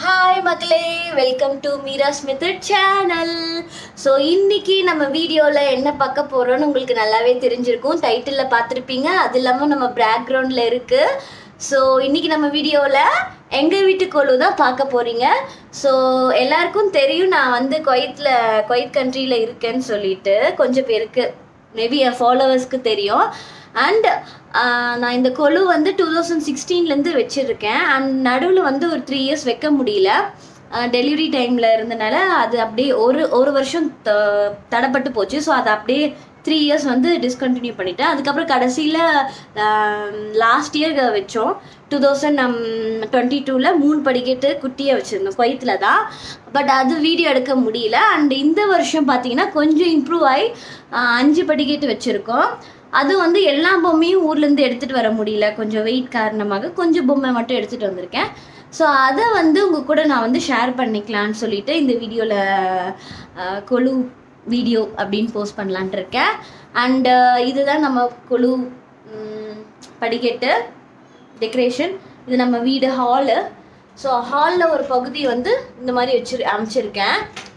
hi மக்களே welcome to மீராஸ் method channel so இன்னைக்கு நம்ம வீடியோவில் என்ன பார்க்க போகிறோம்னு உங்களுக்கு நல்லாவே தெரிஞ்சிருக்கும் டைட்டிலில் பார்த்துருப்பீங்க அது இல்லாமல் நம்ம பேக்ரவுண்டில் இருக்குது ஸோ இன்னைக்கு நம்ம வீடியோவில் எங்கள் வீட்டு கொலு தான் பார்க்க போகிறீங்க ஸோ எல்லாருக்கும் தெரியும் நான் வந்து குவைத்தில் குவைத் கண்ட்ரியில் இருக்கேன்னு சொல்லிட்டு கொஞ்சம் பேருக்கு மேபி என் ஃபாலோவர்ஸ்க்கு தெரியும் அண்ட் நான் இந்த கொலு வந்து டூ தௌசண்ட் சிக்ஸ்டீன்லேருந்து வச்சுருக்கேன் அண்ட் நடுவில் வந்து ஒரு த்ரீ இயர்ஸ் வைக்க முடியல டெலிவரி டைமில் இருந்தனால அது அப்படியே ஒரு ஒரு வருஷம் த தடப்பட்டு போச்சு ஸோ அதை அப்படியே த்ரீ இயர்ஸ் வந்து டிஸ்கண்டினியூ பண்ணிட்டேன் அதுக்கப்புறம் கடைசியில் லாஸ்ட் இயர் வச்சோம் டூ தௌசண்ட் நம் டுவெண்ட்டி டூவில் மூணு படிக்கட்டு குட்டியை வச்சுருந்தோம் குவைத்தில் தான் பட் அது வீடியோ எடுக்க முடியல அண்ட் இந்த வருஷம் பார்த்தீங்கன்னா கொஞ்சம் இம்ப்ரூவ் ஆகி ஆஹ், அஞ்சு படிக்கட்டு வச்சுருக்கோம் அது வந்து எல்லா பொம்மையும் ஊர்லேருந்து எடுத்துகிட்டு வர முடியல கொஞ்சம் வெயிட் காரணமாக கொஞ்சம் பொம்மை மட்டும் எடுத்துகிட்டு வந்திருக்கேன் ஸோ அதை வந்து உங்கள் கூட நான் வந்து ஷேர் பண்ணிக்கலான்னு சொல்லிட்டு இந்த வீடியோவில் கொலு வீடியோ அப்படின்னு போஸ்ட் பண்ணலான்ட்டு இருக்கேன் அண்டு இதுதான் நம்ம கொலு ம், படிக்கட்டு டெக்கரேஷன் இது நம்ம வீடு ஹாலு ஸோ ஹாலில் ஒரு பகுதி வந்து இந்த மாதிரி வச்சு அமைச்சிருக்கேன்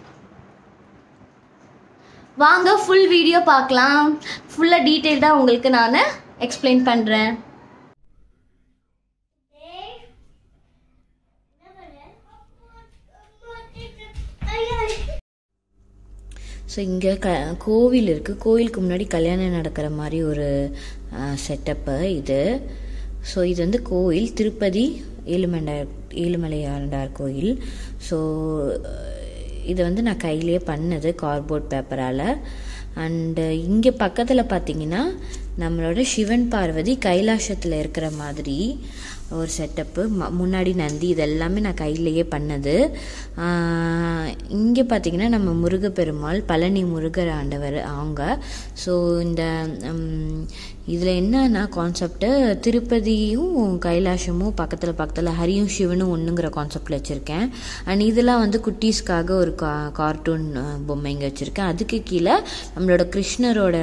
வாங்க ஃபுல் வீடியோ பார்க்கலாம் ஃபுல்லாக டீட்டெயில்டாக உங்களுக்கு நான் எக்ஸ்பிளைன் பண்ணுறேன் ஸோ இங்கே க கோவில் இருக்குது கோவிலுக்கு முன்னாடி கல்யாணம் நடக்கிற மாதிரி ஒரு செட்டப்பு இது ஸோ இது வந்து கோயில் திருப்பதி ஏழுமண்டார் ஏழுமலையாண்டார் கோயில் ஸோ இது வந்து நான் கையிலேயே பண்ணது கார்ட்போர்ட் பேப்பரால் அண்டு இங்கே பக்கத்தில் பார்த்தீங்கன்னா நம்மளோட சிவன் பார்வதி கைலாசத்தில் இருக்கிற மாதிரி ஒரு செட்டப்பு ம முன்னாடி நந்தி இதெல்லாமே நான் கையிலேயே பண்ணது இங்கே பார்த்தீங்கன்னா நம்ம முருகப்பெருமாள் பழனி முருகர் ஆண்டவர் அவங்க ஸோ இந்த இதில் என்னன்னா கான்செப்ட்டு திருப்பதியும் கைலாசமும் பக்கத்தில் பக்கத்தில் ஹரியும் சிவனும் ஒன்றுங்கிற கான்செப்டில் வச்சுருக்கேன் அண்ட் இதெல்லாம் வந்து குட்டீஸ்க்காக ஒரு கா கார்ட்டூன் பொம்மைங்க வச்சுருக்கேன் அதுக்கு கீழே நம்மளோட கிருஷ்ணரோட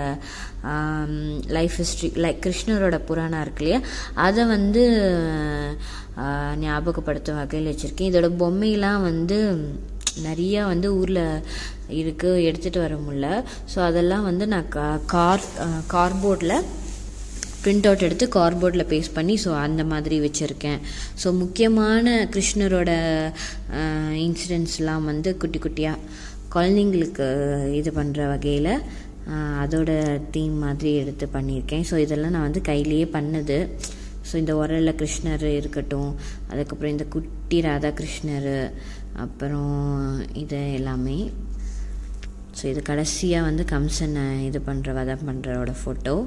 லைஃப் ஹிஸ்ட்ரி லைக் கிருஷ்ணரோட புராணம் இருக்கு இல்லையா அதை வந்து ஆஹ், ஞாபகப்படுத்தும் வகையில் வச்சுருக்கேன் இதோட பொம்மையெல்லாம் வந்து நிறையா வந்து ஊரில் இருக்குது எடுத்துகிட்டு வர முடியல ஸோ அதெல்லாம் வந்து நான் கா கார் கார்போர்டில் பிரிண்ட் அவுட் எடுத்து கார்போர்டில் பேஸ்ட் பண்ணி ஸோ அந்த மாதிரி வச்சுருக்கேன் ஸோ முக்கியமான கிருஷ்ணரோட இன்சிடென்ட்ஸ்லாம் வந்து குட்டி குட்டியாக குழந்தைங்களுக்கு இது பண்ணுற வகையில் அதோட தீம் மாதிரி எடுத்து பண்ணியிருக்கேன் ஸோ இதெல்லாம் நான் வந்து கையிலேயே பண்ணது ஸோ இந்த உரலில் கிருஷ்ணர் இருக்கட்டும் அதுக்கப்புறம் இந்த குட்டி ராதாகிருஷ்ணர் அப்புறம் இது எல்லாமே ஸோ இது கடைசியாக வந்து கம்சனை இது பண்ணுற வதம் பண்ணுறவோட ஃபோட்டோ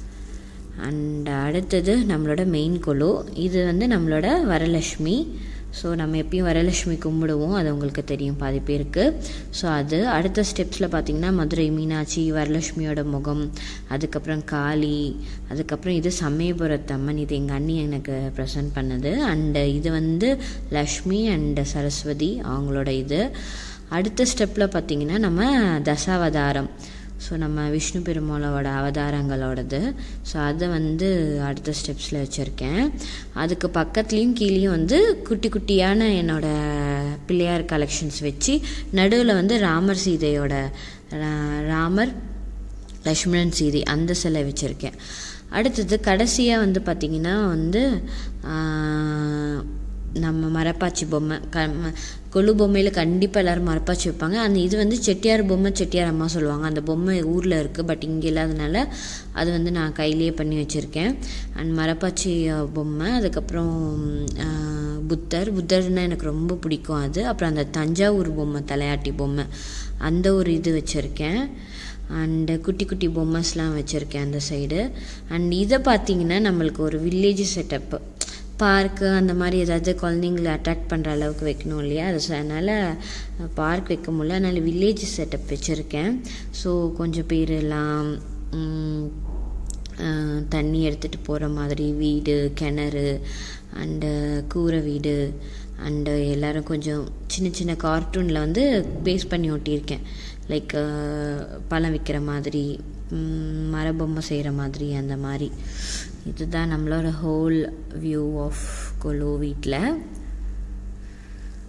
அண்ட் அடுத்தது நம்மளோட மெயின் கொலு இது வந்து நம்மளோட வரலட்சுமி ஸோ நம்ம எப்பயும் வரலட்சுமி கும்பிடுவோம் அது உங்களுக்கு தெரியும் பாதி பேருக்கு ஸோ அது அடுத்த ஸ்டெப்ஸில் பார்த்தீங்கன்னா மதுரை மீனாட்சி வரலட்சுமியோட முகம் அதுக்கப்புறம் காளி அதுக்கப்புறம் இது சமயபுரத்து அம்மன் இது எங்கள் அண்ணி எனக்கு ப்ரெசென்ட் பண்ணது அண்டு இது வந்து லக்ஷ்மி அண்ட் சரஸ்வதி அவங்களோட இது அடுத்த ஸ்டெப்பில் பார்த்தீங்கன்னா நம்ம தசாவதாரம் ஸோ நம்ம விஷ்ணு பெருமாளோட அவதாரங்களோடது ஸோ அதை வந்து அடுத்த ஸ்டெப்ஸில் வச்சுருக்கேன் அதுக்கு பக்கத்துலேயும் கீழேயும் வந்து குட்டி குட்டியான என்னோட பிள்ளையார் கலெக்ஷன்ஸ் வச்சு நடுவில் வந்து ராமர் சீதையோட ரா- ராமர் லக்ஷ்மணன் சீதை அந்த சிலை வச்சுருக்கேன் அடுத்தது கடைசியாக வந்து பார்த்திங்கன்னா வந்து ஆஹ், நம்ம மரப்பாச்சி பொம்மை க ம- கொலு பொம்மையில் கண்டிப்பாக எல்லோரும் மரப்பாச்சி வைப்பாங்க அந்த இது வந்து செட்டியார் பொம்மை செட்டியார் அம்மா சொல்லுவாங்க அந்த பொம்மை ஊரில் இருக்குது பட் இங்கே இல்லாதனால அது வந்து நான் கையிலேயே பண்ணி வச்சுருக்கேன் அண்ட் மரப்பாச்சி அஹ், பொம்மை அதுக்கப்புறம் ஆஹ், புத்தர் புத்தர்னா எனக்கு ரொம்ப பிடிக்கும் அது அப்புறம் அந்த தஞ்சாவூர் பொம்மை தலையாட்டி பொம்மை அந்த ஒரு இது வச்சுருக்கேன் அண்டு குட்டி குட்டி பொம்மைஸ்லாம் வச்சுருக்கேன் அந்த சைடு அண்ட் இதை பார்த்தீங்கன்னா நம்மளுக்கு ஒரு வில்லேஜ் செட்டப்பு பார்க்கு அந்த மாதிரி ஏதாவது குழந்தைங்கள அட்ராக்ட் பண்ணுற அளவுக்கு வைக்கணும் இல்லையா அது ச- அதனால் பார்க் வைக்க முடியல அதனால் வில்லேஜ் செட்டப் வச்சுருக்கேன் ஸோ கொஞ்சம் பேர் எல்லாம் ம், ஆஹ், தண்ணி எடுத்துகிட்டு போகிற மாதிரி வீடு கிணறு அண்டு கூரை வீடு அண்டு எல்லாரும் கொஞ்சம் சின்ன சின்ன கார்ட்டூனில் வந்து பேஸ் பண்ணி ஒட்டியிருக்கேன் லைக் பழம் விற்கிற மாதிரி ம், மரபொம்மை செய்கிற மாதிரி அந்த மாதிரி இதுதான் நம்மளோட ஹோல் வியூ ஆஃப் கொலு வீட்டில்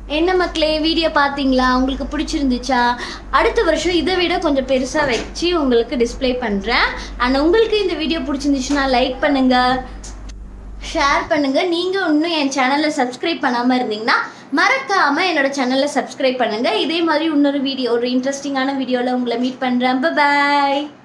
என்ன மக்களே வீடியோ பார்த்தீங்களா உங்களுக்கு பிடிச்சிருந்துச்சா அடுத்த வருஷம் இதை விட கொஞ்சம் பெருசாக வச்சு உங்களுக்கு டிஸ்ப்ளே பண்ணுறேன் அண்ட் உங்களுக்கு இந்த வீடியோ பிடிச்சிருந்துச்சுன்னா லைக் பண்ணுங்கள் ஷேர் பண்ணுங்கள் நீங்கள் இன்னும் என் சேனலை சப்ஸ்கிரைப் பண்ணாமல் இருந்தீங்கன்னா மறக்காமல் என்னோட சேனலை சப்ஸ்கிரைப் பண்ணுங்கள் இதே மாதிரி இன்னொரு வீடியோ ஒரு இன்ட்ரெஸ்டிங்கான வீடியோவில் உங்களை மீட் பண்ணுறேன் பாய்